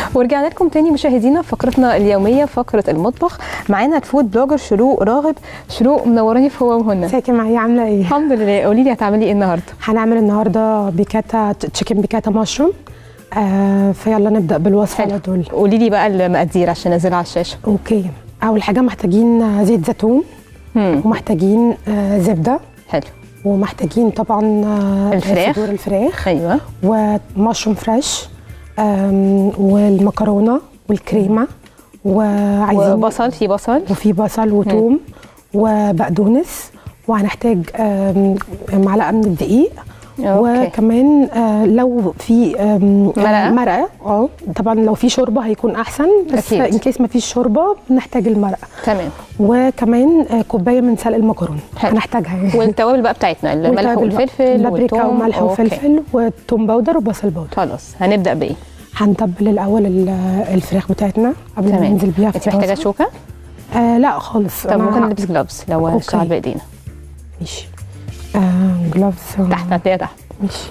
ورجعنا لكم تاني مشاهدينا في فقرتنا اليوميه فقره المطبخ معانا الفود بلوجر شروق راغب شروق منوراني في هو وهنا ازيك يا معايا عامله ايه؟ الحمد لله قولي لي هتعملي ايه النهارده هنعمل النهارده بيكاتا تشيكن بيكاتا مشروم آه فيلا نبدا بالوصفه على طول قولي لي بقى المقادير عشان انزلها على الشاشه اوكي اول حاجه محتاجين زيت زيتون مم. ومحتاجين آه زبده حلو ومحتاجين طبعا آه الفراخ. صدور الفراخ ايوه ومشروم فريش آم، والمكرونه والكريمه وعايزين وبصل في بصل وفي بصل وثوم وبقدونس وهنحتاج آم، معلقه من الدقيق أوكي. وكمان آه، لو في آم، مرقة؟ مرقه اه طبعا لو في شوربه هيكون احسن بس أكيد. ان كيس ما فيش شوربه بنحتاج المرقه تمام وكمان آه، كوبايه من سلق المكرونه حلو. هنحتاجها يعني والتوابل بقى بتاعتنا الملح والتوابل بقى. والفلفل بابريكا والثوم. وملح أوكي. وفلفل وثوم باودر وبصل باودر خلاص هنبدا بايه هنتبل الاول ال- الفراخ بتاعتنا قبل ما تمام ننزل بيها في انت محتاجه الطاسة. شوكه آه لا خالص طب أنا ممكن ه- نلبس جلوفز لو أوكي. هنشتغل بايدينا ماشي آه جلوفز تحت هتلاقيها تحت ماشي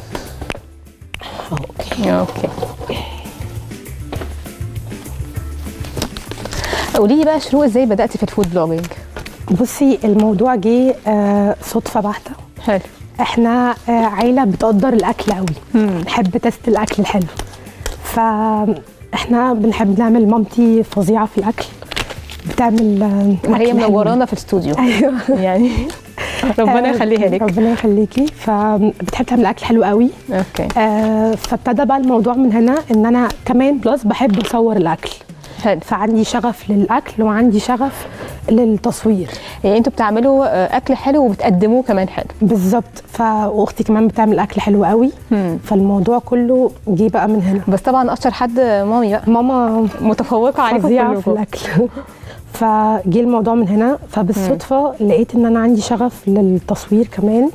اوكي اوكي قولي لي بقى شروق ازاي بداتي في الفود بلوجينج بصي الموضوع جه آه صدفه بحته حلو احنا آه عيله بتقدر الاكل قوي نحب تست الاكل الحلو فاحنا بنحب نعمل مامتي فظيعه في الاكل بتعمل آه هي أكل حلو. منورانا في الاستوديو ايوه يعني ربنا يخليها لك ربنا يخليكي فبتحب تعمل اكل حلو قوي اوكي آه فابتدى بقى الموضوع من هنا ان انا كمان بلس بحب اصور الاكل حلو فعندي شغف للاكل وعندي شغف للتصوير يعني انتوا بتعملوا آه، اكل حلو وبتقدموه كمان حلو بالظبط فاختي كمان بتعمل اكل حلو قوي مم. فالموضوع كله جه بقى من هنا بس طبعا اشطر حد مامي بقى ماما متفوقه عليكم فظيعه في كلكم الاكل فجه الموضوع من هنا فبالصدفه لقيت ان انا عندي شغف للتصوير كمان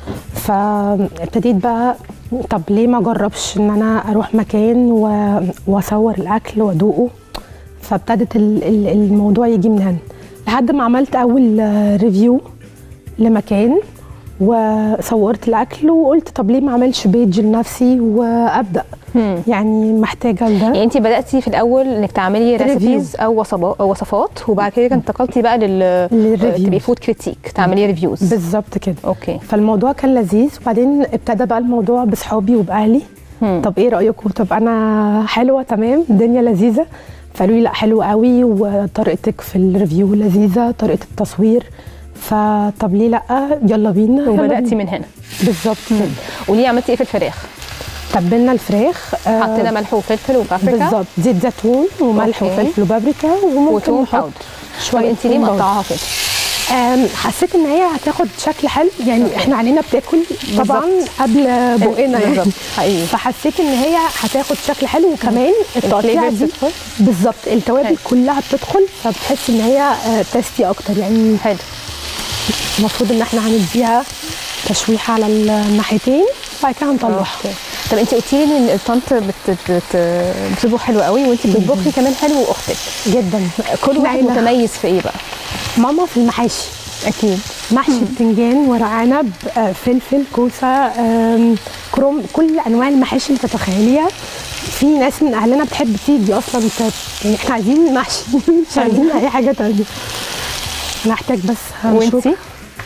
فابتديت بقى طب ليه ما اجربش ان انا اروح مكان و... واصور الاكل وادوقه فابتدت ال- ال- الموضوع يجي من هنا لحد ما عملت اول آه، ريفيو لمكان وصورت الاكل وقلت طب ليه ما اعملش بيج لنفسي وابدا مم. يعني محتاجه لده يعني انت بداتي في الاول انك تعملي ريفيو. ريسيبيز او وصفات او وصفات وبعد كده انتقلتي بقى لل للريفيو. تبقي فود كريتيك تعملي ريفيوز بالظبط كده اوكي فالموضوع كان لذيذ وبعدين ابتدى بقى الموضوع باصحابي وباهلي مم. طب ايه رايكم طب انا حلوه تمام الدنيا لذيذه فقالوا لي لا حلوه قوي وطريقتك في الريفيو لذيذه طريقه التصوير فطب ليه لا يلا بينا يلا وبداتي بينا. من هنا بالظبط كده قولي لي عملتي ايه في الفراخ تبلنا الفراخ آه، حطينا ملح وفلفل وبابريكا بالظبط زيت زيتون وملح أوكي. وفلفل وبابريكا وممكن وتوم نحط باودر طب شويه انت ليه توم باودر. مقطعاها كده آم، حسيت ان هي هتاخد شكل حلو يعني احنا علينا بتاكل طبعا بالظبط. قبل بقنا يعني بالظبط حقيقي فحسيت ان هي هتاخد شكل حلو وكمان التقطيعه الفليفرز دي تدخل بالظبط التوابل حلو. كلها بتدخل فبتحس ان هي آه، تيستي اكتر يعني حلو المفروض ان احنا هنديها تشويحه على الناحيتين وبعد كده هنطلعها اوكي طب انت قلتي لي ان الطنط بت بت بتطبخ حلو قوي وانت بتطبخي كمان حلو واختك جدا كل واحد العيلة. متميز في ايه بقى ماما في المحاشي اكيد محشي بتنجان ورق عنب آه، فلفل كوسه آم، كروم كل انواع المحاشي اللي تتخيليها في ناس من اهلنا بتحب تيجي اصلا ت- يعني احنا عايزين محشي مش عايزين اي حاجه تانية نحتاج بس هنشوف. وانتي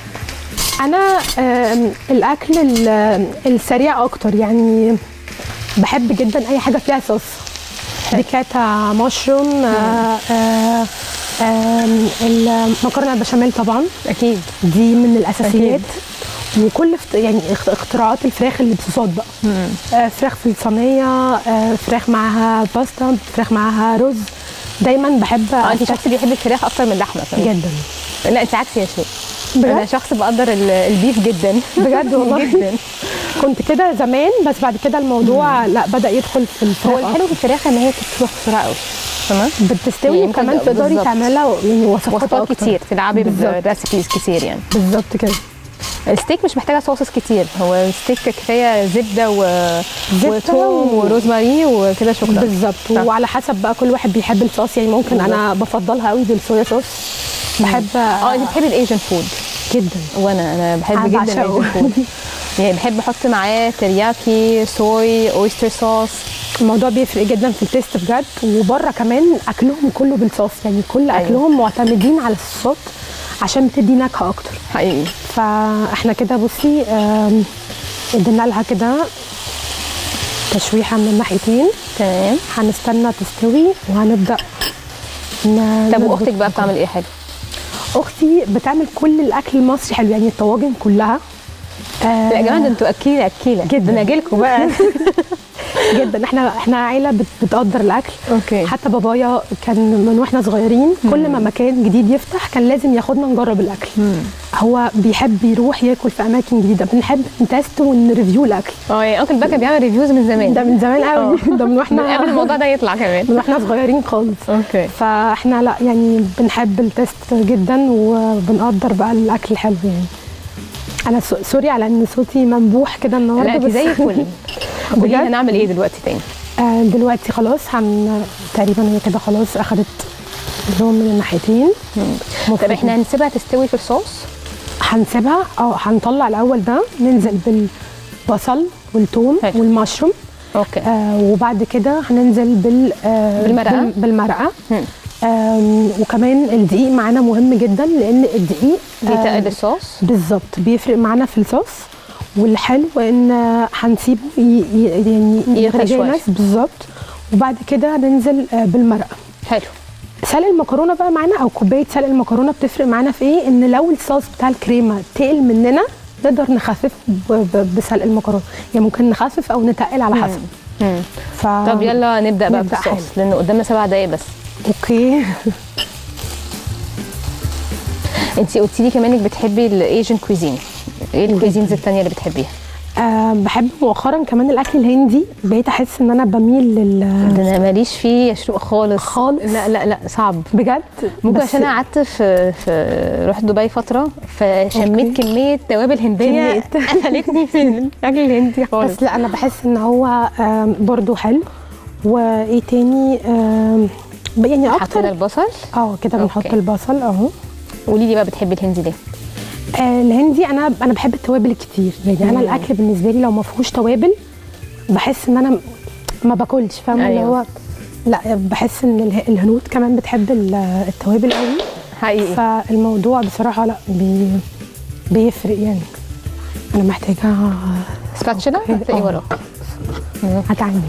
انا آم، الاكل ال- السريع اكتر يعني بحب جدا اي حاجه فيها صوص بيكاتا مشروم آه، آه، آم، المكرونه البشاميل طبعا اكيد دي من الاساسيات وكل فت- يعني اخت- اختراعات الفراخ اللي بصوصات بقى آه فراخ في الصينيه آه فراخ معاها باستا فراخ معاها رز دايما بحب اه انت أفتح- شخص بيحب الفراخ اكتر من اللحمه كمان جدا لا انت عكسي يا شيخ بجد؟ انا شخص بقدر ال- البيف جدا بجد والله جدا كنت كده زمان بس بعد كده الموضوع لا بدا يدخل في الفراخ هو الحلو في الفراخ ان هي بتستوي بسرعه قوي تمام بتستوي يعني وكمان ممكن- تقدري بالظبط. تعمليها يعني وصفات وصفات أكتر. كتير تلعبي بالظبط. بريسيبيز كتير يعني بالظبط كده الستيك مش محتاجه صوصز كتير هو الستيك كفايه زبده و... زبدة وتوم و- وروزماري وكده شكرا بالظبط صح. وعلى حسب بقى كل واحد بيحب الصوص يعني ممكن انا بفضلها قوي بالصويا صوص بحب اه انت بتحبي الايجن فود جدا وانا انا بحب أنا جدا بعشقه. الايجن فود يعني بحب احط معاه ترياكي صوي اويستر صوص الموضوع بيفرق جدا في التيست بجد وبره كمان اكلهم كله بالصوص يعني كل أيوة. اكلهم معتمدين على الصوصات عشان بتدي نكهه اكتر حقيقي فاحنا كده بصي آم، ادينا لها كده تشويحه من الناحيتين تمام هنستنى تستوي وهنبدا ن- طب نظبط واختك بقى بتعمل ايه حلو اختي بتعمل كل الاكل المصري حلو يعني الطواجن كلها آه لا يا جماعه ده انتوا اكيله اكيله جدا. انا اجيلكم بقى جدا احنا احنا عيله بت- بتقدر الاكل اوكي حتى بابايا كان من واحنا صغيرين كل ما مكان جديد يفتح كان لازم ياخدنا نجرب الاكل هو بيحب يروح ياكل في اماكن جديده بنحب نتست ونريفيو الاكل اه يعني انكل بقى كان بيعمل ريفيوز من زمان ده من زمان قوي ده من من واحنا قبل الموضوع ده يطلع كمان من واحنا صغيرين خالص اوكي فاحنا لا يعني بنحب التست جدا وبنقدر بقى الاكل الحلو يعني انا سو- سوري على ان صوتي منبوح كده النهارده لا انت بس زي الفل قولي بجد؟ لي هنعمل ايه دلوقتي تاني آه، دلوقتي خلاص هن تقريبا هي كده خلاص اخدت لون من الناحيتين طب المفروض احنا هنسيبها تستوي في الصوص هنسيبها اه هنطلع الاول ده ننزل بالبصل والثوم حلو. والمشروم اوكي آه وبعد كده هننزل بال آه بالمرقة؟ بال- بالمرقه هم. آم، وكمان الدقيق معانا مهم جدا لان الدقيق بيتقل آه، الصوص بالظبط بيفرق معانا في الصوص والحلو ان هنسيبه ي- ي- يعني يغلي شوية. يتجانس بالظبط وبعد كده هننزل آه، بالمرقه حلو سلق المكرونه بقى معانا او كوبايه سلق المكرونه بتفرق معانا في ايه ان لو الصوص بتاع الكريمه تقل مننا نقدر نخفف ب- ب- بسلق المكرونه يعني ممكن نخفف او نتقل على حسب مم. ف... طب يلا نبدا بقى نبدأ بالصوص حلو. لان قدامنا سبع دقايق بس اوكي انت قلتي لي كمان انك بتحبي الايجن كويزين ايه الكويزينز التانية اللي بتحبيها أه بحب مؤخرا كمان الاكل الهندي بقيت احس ان انا بميل لل ده انا ماليش فيه يا شروق خالص خالص؟ لا لا لا صعب بجد ممكن بس عشان انا قعدت في في رحت دبي فتره فشميت أوكي. كميه توابل هنديه كمية. قفلتني في الاكل الهندي خالص بس لا انا بحس ان هو آم، برضو حلو وايه تاني آم، يعني حطينا اكتر البصل اه كده بنحط أوكي. البصل اهو قولي لي بقى بتحبي الهندي ليه آه الهندي انا انا بحب التوابل الكتير يعني انا مم. الاكل بالنسبه لي لو ما فيهوش توابل بحس ان انا م- ما باكلش فاهمه اللي أيوة. هو لا بحس ان اله- الهنود كمان بتحب ال- التوابل قوي حقيقي فالموضوع بصراحه لا بي بيفرق يعني انا محتاجه سباتشولا هتلاقيه آه. وراك اتعامل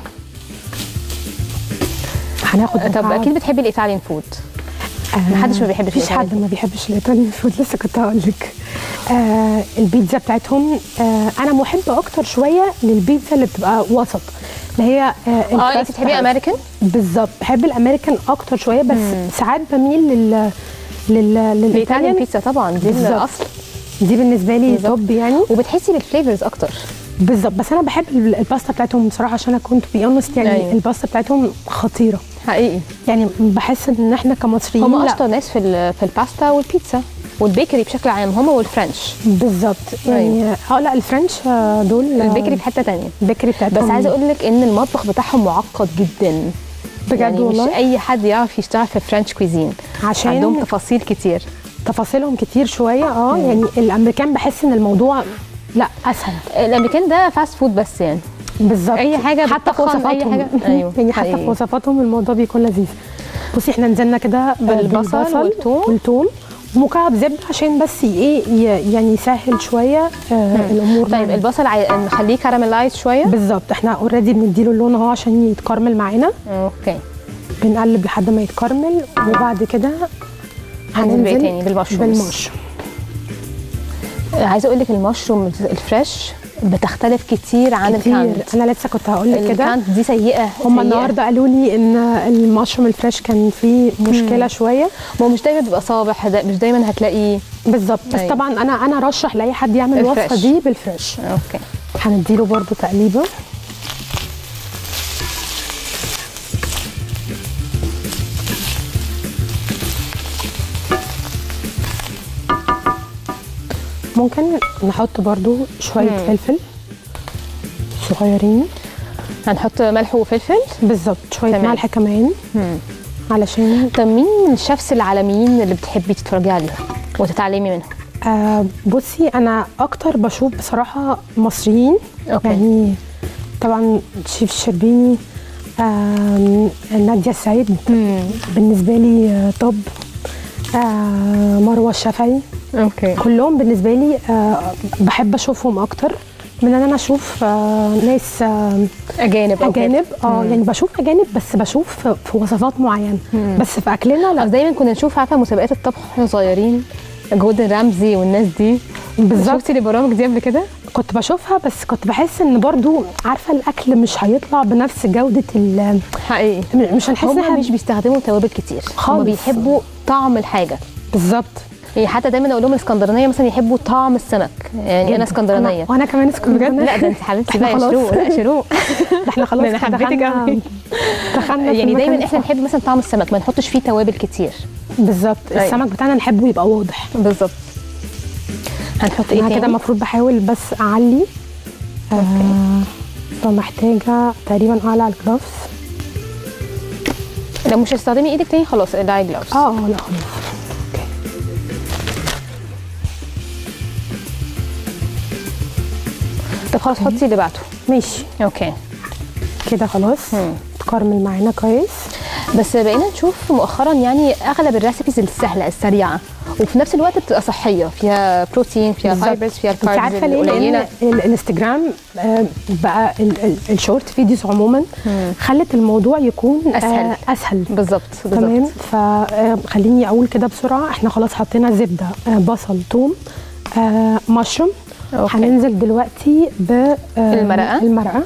هناخد طب بتاع- اكيد بتحبي الايطاليان فود آه، محدش ما بيحبش مفيش الإيطاليان حد ما بيحبش الايطاليان فود لسه كنت هقول لك آه البيتزا بتاعتهم آه انا محبه اكتر شويه للبيتزا اللي بتبقى وسط اللي هي آه اه انت الكراست بتحبي بتاعت- امريكان بالظبط بحب الامريكان اكتر شويه بس ساعات بميل لل لل الايطاليان للايطاليان بيتزا طبعا دي بالظبط. الاصل دي بالنسبه لي بالظبط. توب يعني وبتحسي بالفليفرز اكتر بالظبط بس انا بحب ال- الباستا بتاعتهم بصراحه عشان انا كنت بي اونست يعني أيوة. أيوه. الباستا بتاعتهم خطيره حقيقي يعني بحس ان احنا كمصريين هم لا، اشطر ناس في ال- في الباستا والبيتزا والبيكري بشكل عام هم والفرنش بالظبط يعني اه لا الفرنش آه، دول آه، البيكري في حته تانية البيكري بتاعتهم بس عايزه اقول لك ان المطبخ بتاعهم معقد جدا بجد يعني والله مش اي حد يعرف يشتغل في الفرنش كويزين عشان عندهم تفاصيل كتير تفاصيلهم كتير شويه اه يعني الامريكان بحس ان الموضوع لا اسهل الامريكان ده فاست فود بس يعني بالظبط أي حاجة حتى في بتتخن، أي وصفاتهم حاجة. أيوة، يعني حتى حقيقي. في وصفاتهم الموضوع بيكون لذيذ بصي احنا نزلنا كده آه، بالبصل والثوم. والثوم ومكعب زبده عشان بس ايه ي- يعني يسهل شويه آه الامور طيب معانا. البصل عاي... نخليه كراميلايز شويه بالظبط احنا اوريدي بنديله اللون اهو عشان يتكرمل معانا اوكي بنقلب لحد ما يتكرمل وبعد كده هننزل بإيه تاني؟ بالمشرومز. بالمشروم عايزه اقول لك المشروم الفريش بتختلف كتير عن كتير الكانت انا لسه كنت هقول لك كده الكانت دي سيئه هم سيئة. النهارده قالوا لي ان المشروم الفريش كان فيه مشكله شويه ما هو مش دايما بيبقى صابح ده- مش دايما هتلاقيه بالظبط بس أيوة. طبعا انا انا رشح لاي حد يعمل الوصفه الفريش. دي بالفريش اوكي هنديله برضو تقليبه ممكن نحط برضو شويه مم. فلفل صغيرين هنحط ملح وفلفل بالظبط شويه تمام. ملح كمان علشان طب مين من الشيفs العالميين اللي بتحبي تتفرجي عليهم وتتعلمي منهم آه بصي انا اكتر بشوف بصراحه مصريين أوكي. يعني طبعا شيف الشربيني آم، ناديه السعيد بالنسبه لي آه، توب آه، مروه الشافعي اوكي كلهم بالنسبه لي آه، بحب اشوفهم اكتر من ان انا اشوف آه، ناس آه، اجانب أو كده. اجانب اه يعني بشوف اجانب بس بشوف في- في وصفات معينه بس في اكلنا لا أصل دايما كنا نشوف عارفه مسابقات الطبخ واحنا صغيرين جولدن رامزي والناس دي بالظبط شفتي البرامج دي قبل كده؟ كنت بشوفها بس كنت بحس ان برضو عارفه الاكل مش هيطلع بنفس جوده ال حقيقي مش هنحس هم إنها مش بيستخدموا توابل كتير هم خالص. بيحبوا طعم الحاجه بالظبط يعني حتى دايما اقول لهم الاسكندرانيه مثلا يحبوا طعم السمك يعني انا اسكندرانيه أنا- وانا كمان اسكندرانيه لا ده انت حبيبتي إحنا بقى يا خلاص. شروق لا شروق ده احنا خلاص ده أنا حبيتك دخلنا أوي. دخلنا في يعني المكان دايما احنا الصح. نحب مثلا طعم السمك ما نحطش فيه توابل كتير بالظبط أيوة. السمك بتاعنا نحبه يبقى واضح بالظبط هنحط ايه انا تاني؟ كده المفروض بحاول بس اعلي آه فمحتاجه تقريبا اعلى الجلافز لو مش هتستخدمي ايدك تاني خلاص اقلعي جلافز اه اه لا خلاص اوكي طب خلاص حطي اللي بعده ماشي اوكي كده خلاص مم. تكرمل معانا كويس بس بقينا نشوف مؤخرا يعني اغلب الريسيبيز السهله السريعه وفي نفس الوقت بتبقى صحيه فيها بروتين فيها بالظبط. فايبرز فيها انت الكاربز عارفه ليه القليله لان ال- الانستجرام آه، بقى ال- ال- الشورت فيديوز عموما خلت الموضوع يكون آه، أسهل. اسهل بالظبط تمام بالظبط فخليني اقول كده بسرعه احنا خلاص حطينا زبده آه، بصل ثوم آه، مشروم أوكي. هننزل دلوقتي ب آه، المرقة. المرقه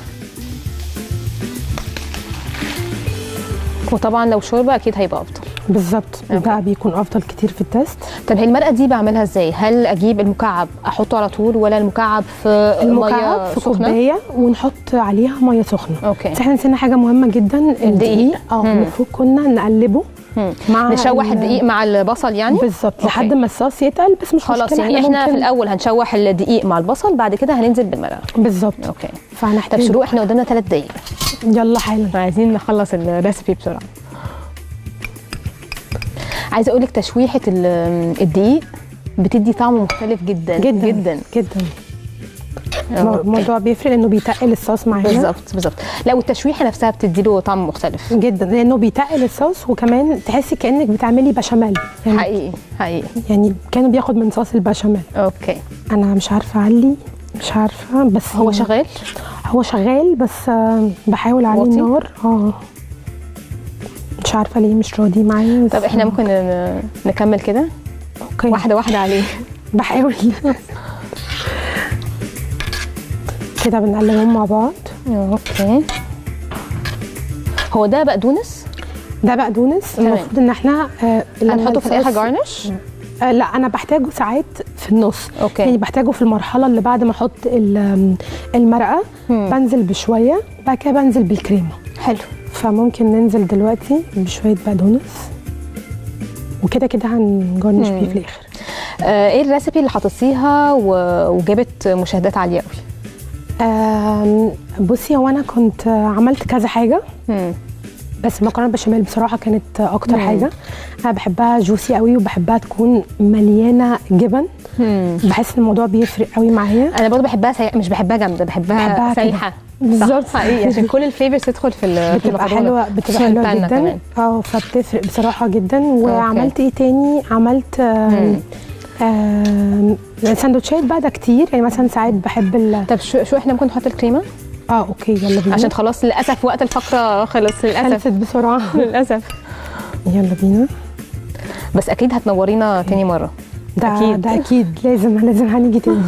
وطبعا لو شوربه اكيد هيبقى افضل بالظبط أوكي. ده بيكون افضل كتير في التست طب هي المرقه دي بعملها ازاي هل اجيب المكعب احطه على طول ولا المكعب في المكعب ميه في سخنه كوبايه ونحط عليها ميه سخنه اوكي بس احنا نسينا حاجه مهمه جدا الدقيق اه مم. المفروض كنا نقلبه مم. مع نشوح ال- الدقيق مع البصل يعني بالظبط أوكي. لحد ما الصوص يتقل بس مش خلاص مشكله يعني احنا في ممكن- الاول هنشوح الدقيق مع البصل بعد كده هننزل بالمرقه بالظبط اوكي طب فهنحتاج شروق احنا قدامنا ثلاث دقايق يلا حالا عايزين نخلص الريسبي بسرعه عايزه اقول لك تشويحه ال- الدقيق بتدي طعم مختلف جدا جدا جدا جدا أوكي. الموضوع بيفرق لانه بيتقل الصوص معانا بالظبط بالظبط لا والتشويحه نفسها بتدي له طعم مختلف جدا لانه بيتقل الصوص وكمان تحسي كانك بتعملي بشاميل يعني, حقيقي حقيقي يعني كانه بياخد من صوص البشاميل اوكي انا مش عارفه اعلي مش عارفه بس هو شغال هو شغال بس آه، بحاول عليه واطي؟ النار اه مش عارفه ليه مش راضي معايا بس طب احنا ممكن ن- نكمل كده اوكي واحده واحده عليه بحاول كده بنقلبهم مع بعض اوكي هو ده بقدونس ده بقدونس تمام. المفروض ان احنا آه لما هنحطه في الاخر الصوص- جارنش آه لا انا بحتاجه ساعات في النص أوكي. يعني بحتاجه في المرحله اللي بعد ما احط ال- المرقه مم. بنزل بشويه بعد كده بنزل بالكريمه حلو فممكن ننزل دلوقتي بشويه بقدونس وكده كده هنجرنش بيه في الاخر آه ايه الريسبي اللي حطيتيها و- وجابت مشاهدات عاليه قوي آم، بصي هو انا كنت آه، عملت كذا حاجه مم. بس المكرونه بشاميل بصراحه كانت آه، اكتر مم. حاجه انا بحبها جوسي قوي وبحبها تكون مليانه جبن مم. بحس ان الموضوع بيفرق قوي معايا انا برضه بحبها سي... مش بحبها جامده بحبها, بحبها كده. سايحه بالظبط. صح، حقيقي عشان كل الفليفرز تدخل في ال- في بتبقى المكرونه حلوه بتبقى خصوصاً حلوه البانة جدا كمان. اه فبتفرق بصراحه جدا وعملت ايه تاني عملت آم، آم، سندوتشات بقى ده كتير يعني مثلا ساعات بحب ال طب شو, شو احنا ممكن نحط الكريمه اه اوكي يلا بينا عشان خلاص للاسف وقت الفقره خلص للاسف خلصت بسرعه للاسف يلا بينا بس اكيد هتنورينا تاني مره ده أكيد. أكيد. ده اكيد لازم لازم هنيجي تاني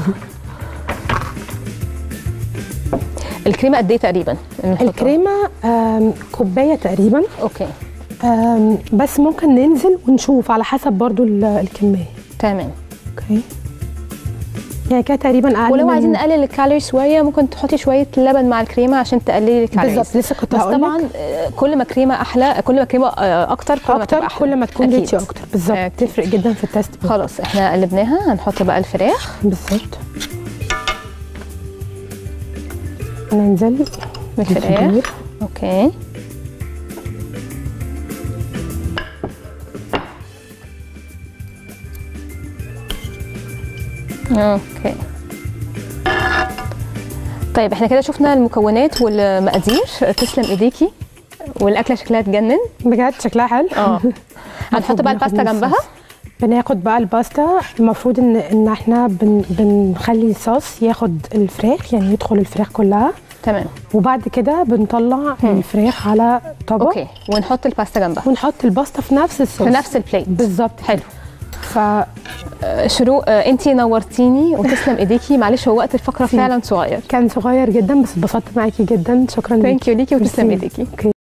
الكريمه قد ايه تقريبا نحطها؟ الكريمه آم، كوبايه تقريبا اوكي آم، بس ممكن ننزل ونشوف على حسب برضو ال- الكميه تمام اوكي يعني كده تقريبا اقل ولو من- عايزين نقلل الكالوري شويه ممكن تحطي شويه لبن مع الكريمه عشان تقللي الكالوريز بالظبط لسه كنت بس هقول طبعا آه، كل ما كريمه احلى كل ما كريمه آه، اكتر كل ما اكتر تبقى أحلى. كل ما تكون أكيد. ريتشي اكتر بالظبط أكيد. تفرق جدا في التست خلاص احنا قلبناها هنحط بقى الفراخ بالظبط ننزل بالفراخ بالخضار. اوكي اوكي طيب احنا كده شفنا المكونات والمقادير تسلم ايديكي والاكله شكلها تجنن بجد شكلها حلو اه هنحط بقى بناخد الباستا من جنبها الصوص. بناخد بقى الباستا المفروض ان ان احنا بن بنخلي الصوص ياخد الفراخ يعني يدخل الفراخ كلها تمام وبعد كده بنطلع الفراخ على طبق اوكي ونحط الباستا جنبها ونحط الباستا في نفس الصوص في نفس البليت بالظبط حلو ف آه، شروق آه، انتي نورتيني وتسلم ايديكي معلش هو وقت الفقره سي. فعلا صغير كان صغير جدا بس اتبسطت معاكي جدا شكرا ثانك يو ليكي وتسلم ميرسي. ايديكي اوكي